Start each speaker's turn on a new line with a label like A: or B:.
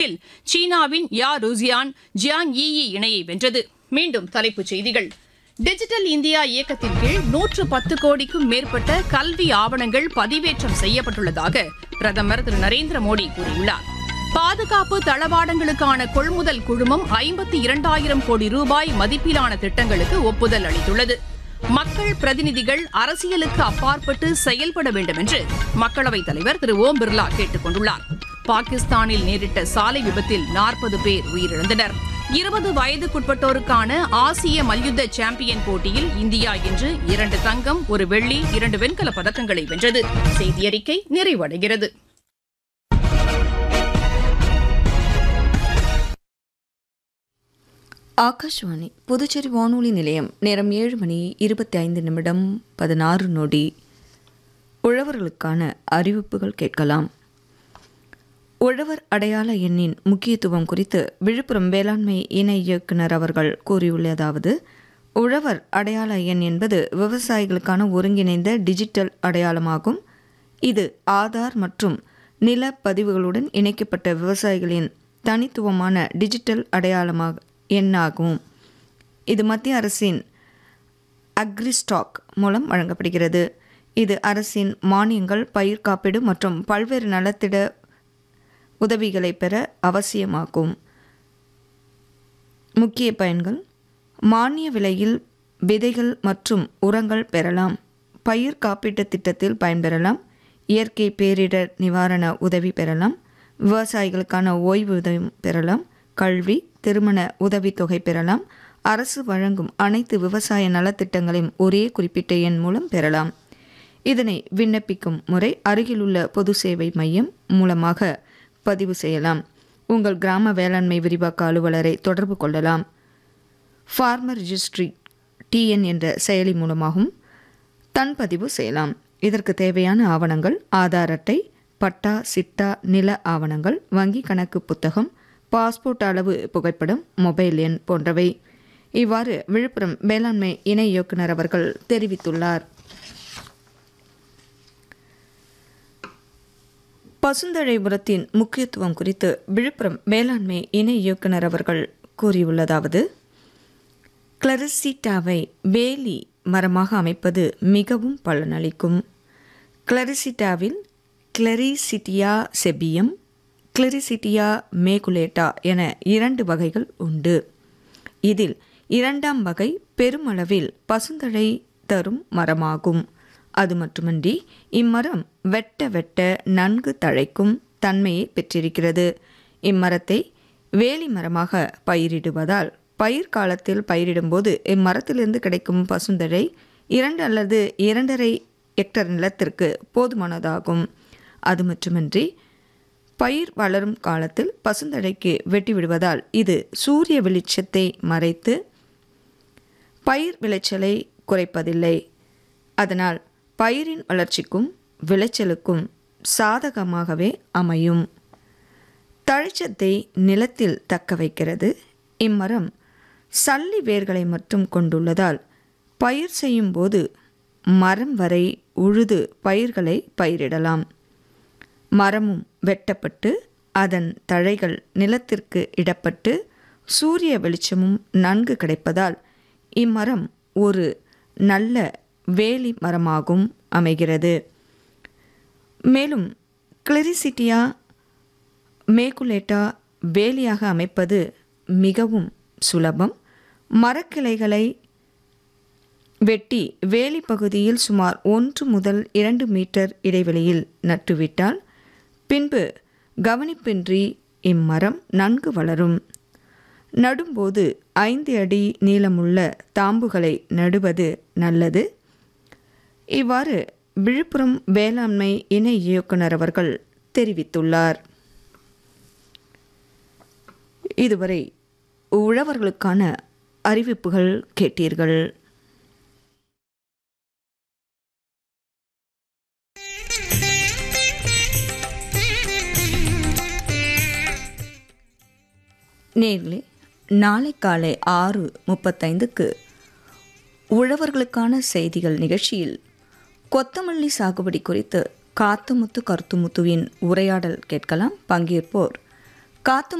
A: ஆட்டங்களில் சீனாவின் யா ருசியான் ஜியாங் ஈ இணையை வென்றது மீண்டும் தலைப்புச் செய்திகள் டிஜிட்டல் இந்தியா இயக்கத்தின் கீழ் நூற்று பத்து கோடிக்கும் மேற்பட்ட கல்வி ஆவணங்கள் பதிவேற்றம் செய்யப்பட்டுள்ளதாக பிரதமர் திரு நரேந்திர மோடி கூறியுள்ளார் பாதுகாப்பு தளவாடங்களுக்கான கொள்முதல் குழுமம் ஐம்பத்தி இரண்டாயிரம் கோடி ரூபாய் மதிப்பிலான திட்டங்களுக்கு ஒப்புதல் அளித்துள்ளது மக்கள் பிரதிநிதிகள் அரசியலுக்கு அப்பாற்பட்டு செயல்பட வேண்டும் என்று மக்களவைத் தலைவர் திரு ஓம் பிர்லா கேட்டுக் கொண்டுள்ளார் பாகிஸ்தானில் நேரிட்ட சாலை விபத்தில் நாற்பது பேர் உயிரிழந்தனர் இருபது வயதுக்குட்பட்டோருக்கான ஆசிய மல்யுத்த சாம்பியன் போட்டியில் இந்தியா இன்று இரண்டு தங்கம் ஒரு வெள்ளி இரண்டு வெண்கலப் பதக்கங்களை வென்றது செய்தியறிக்கை நிறைவடைகிறது
B: ஆகாஷ்வாணி புதுச்சேரி வானொலி நிலையம் நேரம் ஏழு மணி இருபத்தி ஐந்து நிமிடம் பதினாறு நொடி உழவர்களுக்கான அறிவிப்புகள் கேட்கலாம் உழவர் அடையாள எண்ணின் முக்கியத்துவம் குறித்து விழுப்புரம் வேளாண்மை இணை இயக்குனர் அவர்கள் கூறியுள்ளதாவது உழவர் அடையாள எண் என்பது விவசாயிகளுக்கான ஒருங்கிணைந்த டிஜிட்டல் அடையாளமாகும் இது ஆதார் மற்றும் நில பதிவுகளுடன் இணைக்கப்பட்ட விவசாயிகளின் தனித்துவமான டிஜிட்டல் அடையாளமாக எண்ணாகும் இது மத்திய அரசின் அக்ரிஸ்டாக் மூலம் வழங்கப்படுகிறது இது அரசின் மானியங்கள் பயிர் காப்பீடு மற்றும் பல்வேறு நலத்திட உதவிகளை பெற அவசியமாகும் முக்கிய பயன்கள் மானிய விலையில் விதைகள் மற்றும் உரங்கள் பெறலாம் பயிர் காப்பீட்டுத் திட்டத்தில் பயன்பெறலாம் இயற்கை பேரிடர் நிவாரண உதவி பெறலாம் விவசாயிகளுக்கான ஓய்வூதியம் பெறலாம் கல்வி திருமண உதவித்தொகை பெறலாம் அரசு வழங்கும் அனைத்து விவசாய நலத்திட்டங்களையும் ஒரே குறிப்பிட்ட எண் மூலம் பெறலாம் இதனை விண்ணப்பிக்கும் முறை அருகிலுள்ள பொது சேவை மையம் மூலமாக பதிவு செய்யலாம் உங்கள் கிராம வேளாண்மை விரிவாக்க அலுவலரை தொடர்பு கொள்ளலாம் ஃபார்மர் ரிஜிஸ்ட்ரி டிஎன் என்ற செயலி மூலமாகவும் தன் பதிவு செய்யலாம் இதற்கு தேவையான ஆவணங்கள் ஆதார் அட்டை பட்டா சிட்டா நில ஆவணங்கள் வங்கி கணக்கு புத்தகம் பாஸ்போர்ட் அளவு புகைப்படம் மொபைல் எண் போன்றவை இவ்வாறு விழுப்புரம் வேளாண்மை இணை இயக்குனர் அவர்கள் தெரிவித்துள்ளார் பசுந்தழை உரத்தின் முக்கியத்துவம் குறித்து விழுப்புரம் வேளாண்மை இணை இயக்குனர் அவர்கள் கூறியுள்ளதாவது கிளரிசிட்டாவை வேலி மரமாக அமைப்பது மிகவும் பலனளிக்கும் கிளரிசிட்டாவில் கிளரிசிட்டியா செபியம் கிளரிசிட்டியா மேகுலேட்டா என இரண்டு வகைகள் உண்டு இதில் இரண்டாம் வகை பெருமளவில் பசுந்தழை தரும் மரமாகும் அது மட்டுமன்றி இம்மரம் வெட்ட வெட்ட நன்கு தழைக்கும் தன்மையை பெற்றிருக்கிறது இம்மரத்தை வேலி மரமாக பயிரிடுவதால் பயிர் காலத்தில் பயிரிடும்போது இம்மரத்திலிருந்து கிடைக்கும் பசுந்தழை இரண்டு அல்லது இரண்டரை ஹெக்டர் நிலத்திற்கு போதுமானதாகும் அது மட்டுமின்றி பயிர் வளரும் காலத்தில் பசுந்தழைக்கு வெட்டி விடுவதால் இது சூரிய வெளிச்சத்தை மறைத்து பயிர் விளைச்சலை குறைப்பதில்லை அதனால் பயிரின் வளர்ச்சிக்கும் விளைச்சலுக்கும் சாதகமாகவே அமையும் தழைச்சத்தை நிலத்தில் தக்க வைக்கிறது இம்மரம் சல்லி வேர்களை மட்டும் கொண்டுள்ளதால் பயிர் செய்யும் போது மரம் வரை உழுது பயிர்களை பயிரிடலாம் மரமும் வெட்டப்பட்டு அதன் தழைகள் நிலத்திற்கு இடப்பட்டு சூரிய வெளிச்சமும் நன்கு கிடைப்பதால் இம்மரம் ஒரு நல்ல வேலி மரமாகவும் அமைகிறது மேலும் கிளரிசிட்டியா மேகுலேட்டா வேலியாக அமைப்பது மிகவும் சுலபம் மரக்கிளைகளை வெட்டி வேலி பகுதியில் சுமார் ஒன்று முதல் இரண்டு மீட்டர் இடைவெளியில் நட்டுவிட்டால் பின்பு கவனிப்பின்றி இம்மரம் நன்கு வளரும் நடும்போது ஐந்து அடி நீளமுள்ள தாம்புகளை நடுவது நல்லது இவ்வாறு விழுப்புரம் வேளாண்மை இணை இயக்குனர் அவர்கள் தெரிவித்துள்ளார் இதுவரை உழவர்களுக்கான அறிவிப்புகள் கேட்டீர்கள் நேர்களே நாளை காலை ஆறு முப்பத்தைந்துக்கு உழவர்களுக்கான செய்திகள் நிகழ்ச்சியில் கொத்தமல்லி சாகுபடி குறித்து காத்துமுத்து கருத்துமுத்துவின் உரையாடல் கேட்கலாம் பங்கேற்போர் காத்து